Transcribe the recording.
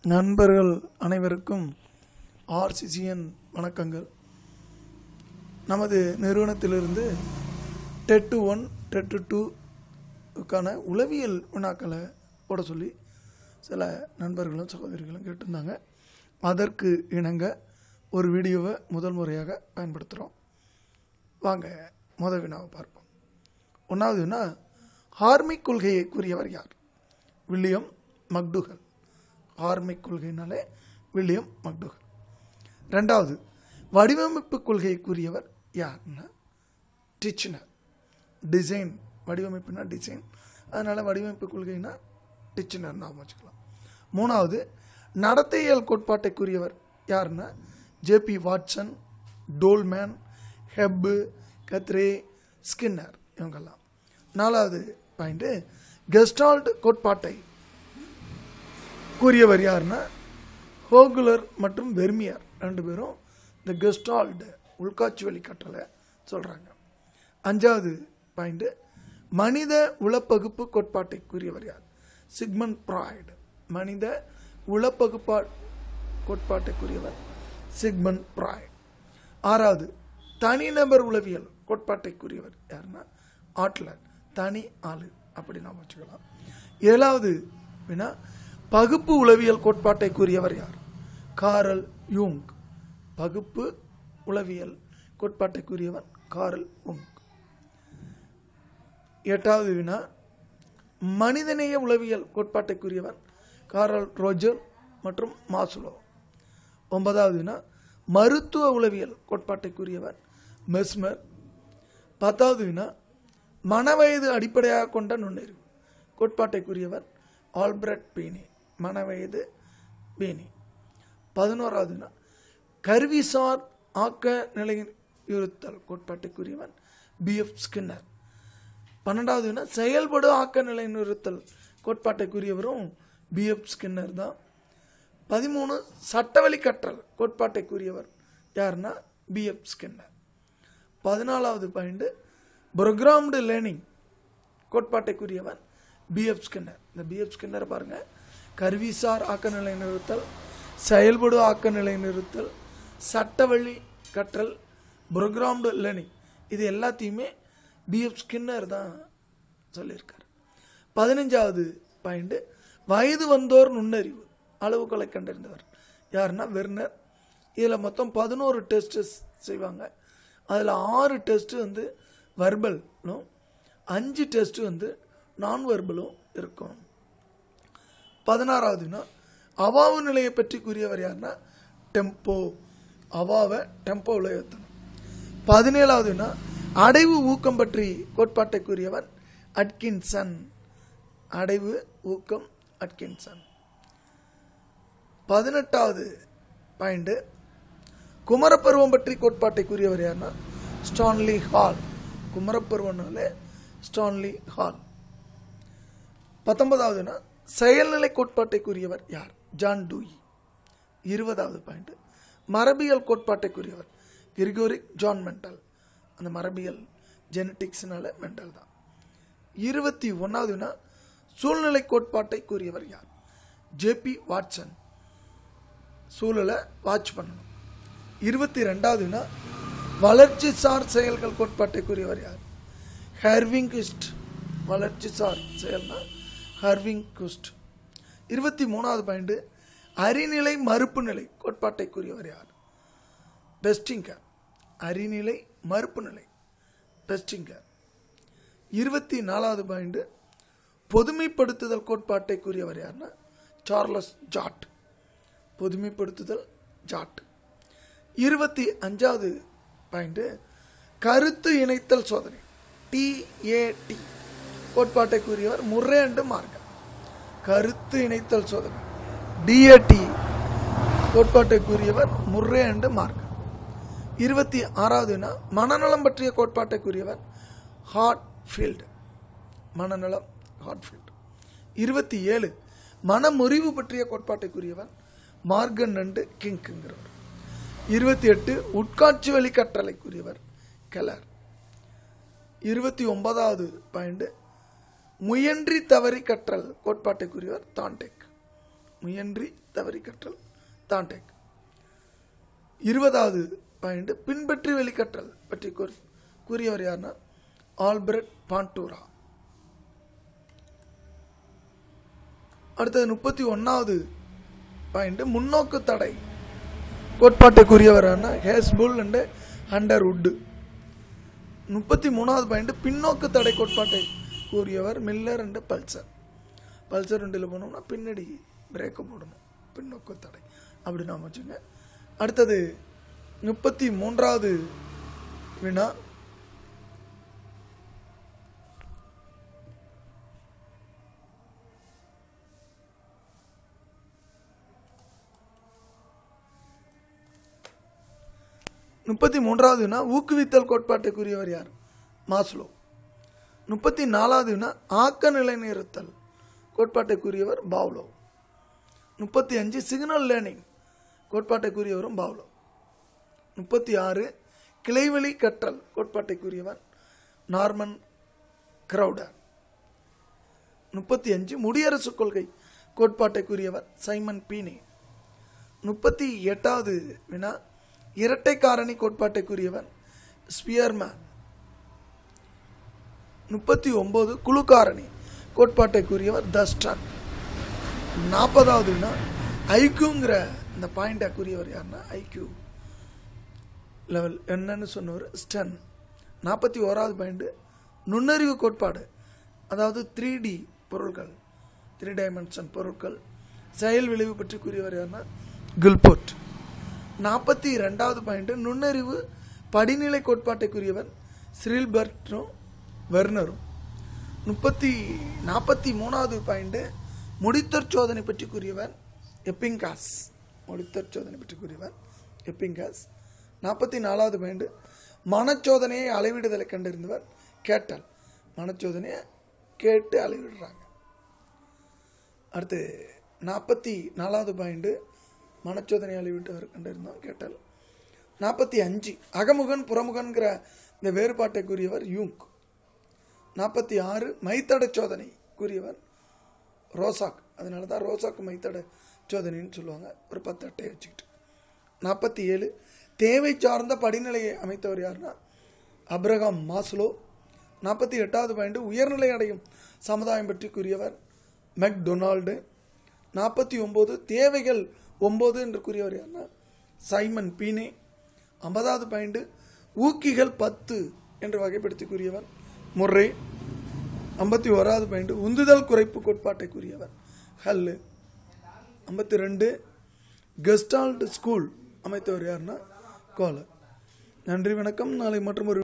நண்பர்கள் அனைவருக்கும் ஆர்சிசிஎன் வணக்கங்கள் நமது நிறுவனத்திலிருந்து டெட்டு ஒன் டெட்டு டூக்கான உளவியல் வினாக்களை போட சொல்லி சில நண்பர்களும் சகோதரிகளும் கேட்டிருந்தாங்க அதற்கு இணங்க ஒரு வீடியோவை முதல் முறையாக பயன்படுத்துகிறோம் வாங்க முதல் வினாவை பார்ப்போம் ஒன்றாவது வினா ஹார்மிக் கொள்கையை கூறியவர் யார் வில்லியம் மக்டுகல் ஹார்மிக் கொள்கைனாலே வில்லியம் மக்டுகல் ரெண்டாவது வடிவமைப்பு கொள்கையை கூறியவர் யார்னா டிச்சினர் டிசைன் வடிவமைப்புனா டிசைன் அதனால் வடிவமைப்பு கொள்கைனா டிச்சினர் ஞாபகம் வச்சுக்கலாம் மூணாவது நடத்தையியல் கோட்பாட்டை கூறியவர் யாருன்னா JB Watson Tolman Hebb Guthrie Skinner இவங்கெல்லாம் நாலாவது பாயிண்ட்டு கெஸ்டால்ட் கோட்பாட்டை கூறியவர் யாருன்னா ஹோகுலர் மற்றும் வெர்மியர் ரெண்டு பேரும் இந்த கெஸ்டால்டு உள்காட்சி வழிகாட்டலை சொல்கிறாங்க அஞ்சாவது பாயிண்ட்டு மனித உளப்பகுப்பு கோட்பாட்டை கூறியவர் யார் சிக்மன் ப்ராய்டு மனித உளப்பகுப்பா கோட்பாட்டை கூறியவர் சிக்மன் ப்ராய்டு ஆறாவது தனிநபர் உளவியல் கோட்பாட்டை கூறியவர் யாருன்னா ஆட்லர் தனி ஆளு அப்படி நாம் வச்சுக்கலாம் ஏழாவது வினா பகுப்பு உளவியல் கோட்பாட்டை கூறியவர் யார் காரல் யூங் பகுப்பு உளவியல் கோட்பாட்டை கூறியவர் காரல் யூங் எட்டாவது வினா மனிதநேய உளவியல் கோட்பாட்டை கூறியவர் காரல் ரோஜர் மற்றும் மாசுலோ ஒன்பதாவது வினா மருத்துவ உளவியல் கோட்பாட்டை கூறியவர் மெஸ்மர் பத்தாவது வினா மனவயது அடிப்படையாக கொண்ட நுண்ணறிவு கோட்பாட்டை கூறியவர் ஆல்பர்ட் பீனி மனவயது பீனி பதினோராவது வினா கருவிசார் ஆக்க நிலையுறுத்தல் கோட்பாட்டை கூறியவர் பிஎஃப் ஸ்கின்னர் பன்னெண்டாவது வினா செயல்படு ஆக்க நிலைநிறுத்தல் கோட்பாட்டை கூறியவரும் பிஎஃப் ஸ்கின்னர் தான் பதிமூணு சட்டவழி கற்றல் கோட்பாட்டை கூறியவர் யாருன்னா பிஎஃப் ஸ்கின்னர் பதினாலாவது பாயிண்ட் ப்ரோக்ராம்டு லேர்னிங் கோட்பாட்டை கூறியவர் பிஎஃப் ஸ்கின்னர் இந்த பிஎஃப் ஸ்கின்னர் பாருங்க கருவிசார் ஆக்க நிலை நிறுத்தல் செயல்படு ஆக்க நிலை நிறுத்தல் சட்டவழி கற்றல் ப்ரோக்ராம்டு லேர்னிங் இது எல்லாத்தையுமே பிஎஃப் ஸ்கின்னர் தான் சொல்லியிருக்காரு பதினஞ்சாவது பாயிண்ட் வயது வந்தோர் நுண்ணறிவு அளவுகளை கண்டறிந்தவர் யாருன்னா வெர்னர் இதில் மொத்தம் பதினோரு டெஸ்ட் செய்வாங்க அதில் ஆறு டெஸ்ட்டு வந்து வர்பலும் அஞ்சு டெஸ்ட்டு வந்து நான் வெர்பலும் இருக்கும் பதினாறாவதுனா அவாவு நிலையை பற்றி கூறியவர் யாருன்னா டெம்போ அவாவை டெம்போவில் ஏற்றணும் பதினேழாவதுனா அடைவு ஊக்கம் பற்றி கோட்பாட்டை கூறியவர் அட்கின்சன் அடைவு ஊக்கம் அட்கின்சன் பதினெட்டாவது பாயிண்ட் குமரப்பருவம் பற்றி கோட்பாட்டை கூறியவர் யாருன்னா ஸ்டான்லி ஹால் குமரப்பருவம்னாலே ஸ்டான்லி ஹால் பத்தொன்பதாவதுனா செயல்நிலை கோட்பாட்டை கூறியவர் யார் ஜான் டூயி இருபதாவது பாயிண்ட் மரபியல் கோட்பாட்டை கூறியவர் கிரிகோரிக் ஜான் மெண்டல் அந்த மரபியல் ஜெனட்டிக்ஸ்னால மெண்டல் தான் இருபத்தி ஒன்றாவதுனா சூழ்நிலை கோட்பாட்டை கூறியவர் யார் ஜேபி வாட்சன் சூழலை வாட்ச் பண்ணணும் இருபத்தி ரெண்டாவதுனா வளர்ச்சி சார் செயல்கள் கோட்பாட்டை கூறியவர் யார் ஹர்விங் குஸ்ட் வளர்ச்சி சார் செயல்னா ஹர்விங் குஸ்ட் இருபத்தி மூணாவது பாயிண்ட் அறிநிலை மறுப்பு நிலை கோட்பாட்டை கூறியவர் யார் பெஸ்டிங்கர் அறிநிலை மறுப்பு நிலை பெஸ்டிங்கர் இருபத்தி நாலாவது பாயிண்ட் பொதுமைப்படுத்துதல் கோட்பாட்டை கூறியவர் யாருன்னா சார்லஸ் ஜாட் பொதுமைப்படுத்துதல் ஜாட் இருபத்தி அஞ்சாவது பாயிண்ட் கருத்து இணைத்தல் சோதனை டிஏடி கோட்பாட்டை கூறியவர் முர்ரேண்டு மார்க்கம் கருத்து இணைத்தல் சோதனை டிஏடி கோட்பாட்டை கூறியவர் முர்ரேண்டு மார்க்கம் இருபத்தி ஆறாவதுனா மனநலம் பற்றிய கோட்பாட்டை கூறியவர் ஹார்ட் ஃபீல்டு மனநலம் ஹார்ட் ஃபீல்டு இருபத்தி ஏழு மனமுறிவு பற்றிய கோட்பாட்டை கூறியவர் மார்கன் அண்டு கிங்க்குங்கிறவர் இருபத்தி எட்டு உட்காட்சி வழி கற்றலை கூறியவர் கெலர் இருபத்தி ஒன்பதாவது பாயிண்ட் முயன்றி தவறி கற்றல் கோட்பாட்டை கூறியவர் தாண்டெக் முயன்றி தவறி கற்றல் தாண்டேக் இருபதாவது பாயிண்ட் பின்பற்றி வெளிக்கற்றல் பற்றி கூறி கூறியவர் யாருன்னா ஆல்பர்ட் பாண்டூரா அடுத்தது முப்பத்தி ஒன்றாவது பாயிண்ட் முன்னோக்கு தடை கோட்பாட்டை கூறியவரான ஹேஸ்புல் அண்ட் ஹண்டர் உட்டு முப்பத்தி மூணாவது பாயிண்ட் பின்னோக்கு தடை கோட்பாட்டை கூறியவர் மில்லர் அண்ட் பல்சர் பல்சர் ரெண்டில் போனோம்னா பின்னாடி பிரேக்கை போடணும் பின்னோக்கு தடை அப்படி நாம் வச்சுங்க அடுத்தது முப்பத்தி மூன்றாவது வினா முப்பத்தி மூன்றாவது வினா ஊக்குவித்தல் கோட்பாட்டை கூறியவர் யார் மாஸ்லோ முப்பத்தி நாலாவது வினா ஆக்க நிலைநிறுத்தல் கோட்பாட்டை கூறியவர் பாவ்லோ முப்பத்தி அஞ்சு சிக்னல் லேர்னிங் கோட்பாட்டை கூறியவரும் பாவ்லோ முப்பத்தி ஆறு கிளைவெளி கற்றல் கோட்பாட்டை கூறியவர் நார்மன் கிரௌடர் முப்பத்தி அஞ்சு முடியரசு கொள்கை கோட்பாட்டை கூறியவர் சைமன் பீனே முப்பத்தி எட்டாவது வினா இரட்டை காரணி கோட்பாட்டை கூறியவர் ஸ்பியர்மேன் முப்பத்தி ஒன்பது குழு காரணி கோட்பாட்டை கூறியவர் தஸ்டன் நாற்பதாவது வினா ஐக்யூங்கிற இந்த பாயிண்டை கூறியவர் யாருன்னா ஐக்யூ லெவல் என்னன்னு சொன்னவர் ஸ்டன் நாற்பத்தி ஓராவது பாயிண்ட் நுண்ணறிவு கோட்பாடு அதாவது த்ரீ டி பொருட்கள் த்ரீ டைமென்ஷன் பொருட்கள் செயல் விளைவு பற்றி கூறியவர் யாருன்னா கில்போர்ட் நாற்பத்தி ரெண்டாவது பாயிண்ட் நுண்ணறிவு படிநிலை கோட்பாட்டை கூறியவர் ஸ்ரீல்பர்ட்டும் வெர்னரும் முப்பத்தி நாற்பத்தி மூணாவது பாயிண்ட் முடித்தற் சோதனை பற்றி கூறியவர் எப்பிங்காஸ் முடித்தற் சோதனை பற்றி கூறியவர் எப்பிங்காஸ் நாற்பத்தி நாலாவது பாயிண்ட் மனச்சோதனையை அளவிடுதலை கண்டிருந்தவர் கேட்டல் மனச்சோதனையை கேட்டு அளவிடுறாங்க அடுத்து நாற்பத்தி நாலாவது பாயிண்ட் மனச்சோதனை அளவிட்டவர் கண்டிருந்தோம் கேட்டல் நாற்பத்தி அஞ்சு அகமுகன் புறமுகன்கிற இந்த வேறுபாட்டை கூறியவர் யூங் நாற்பத்தி ஆறு மைத்தட சோதனை கூறியவர் ரோசாக் அதனால தான் ரோசாக் மைத்தட சோதனைன்னு சொல்லுவாங்க ஒரு பத்து அட்டையை வச்சுக்கிட்டு நாற்பத்தி ஏழு தேவை சார்ந்த படிநிலையை அமைத்தவர் யாருன்னா அப்ரகாம் மாஸ்லோ நாற்பத்தி எட்டாவது பாயிண்ட் உயர்நிலை அடையும் சமுதாயம் பற்றி கூறியவர் மெக் டொனால்டு நாற்பத்தி ஒம்பது தேவைகள் ஒம்பது என்று கூறியவர் யாருன்னா சைமன் பீனே ஐம்பதாவது பாயிண்ட் ஊக்கிகள் பத்து என்று வகைப்படுத்தி கூறியவர் முர்ரே ஐம்பத்தி ஓராவது பாயிண்ட் உந்துதல் குறைப்பு கோட்பாட்டை கூறியவர் ஹல்லு ஐம்பத்தி ரெண்டு கெஸ்டால்ட் ஸ்கூல் அமைத்தவர் யாருன்னா கோலர் நன்றி வணக்கம் நாளை மற்றும் ஒரு